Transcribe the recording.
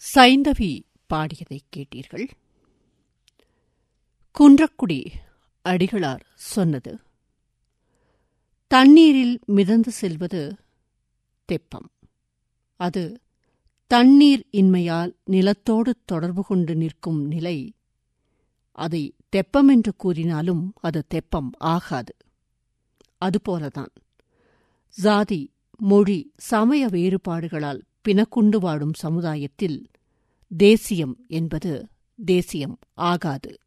சைந்தவி பாடியதை கேட்டீர்கள் குன்றக்குடி அடிகளார் சொன்னது தண்ணீரில் மிதந்து செல்வது தெப்பம் அது தண்ணீர் இன்மையால் நிலத்தோடு தொடர்பு கொண்டு நிற்கும் நிலை அதை தெப்பம் என்று கூறினாலும் அது தெப்பம் ஆகாது அதுபோலதான் ஜாதி மொழி சமய வேறுபாடுகளால் பிணக்குண்டு வாடும் சமுதாயத்தில் தேசியம் என்பது தேசியம் ஆகாது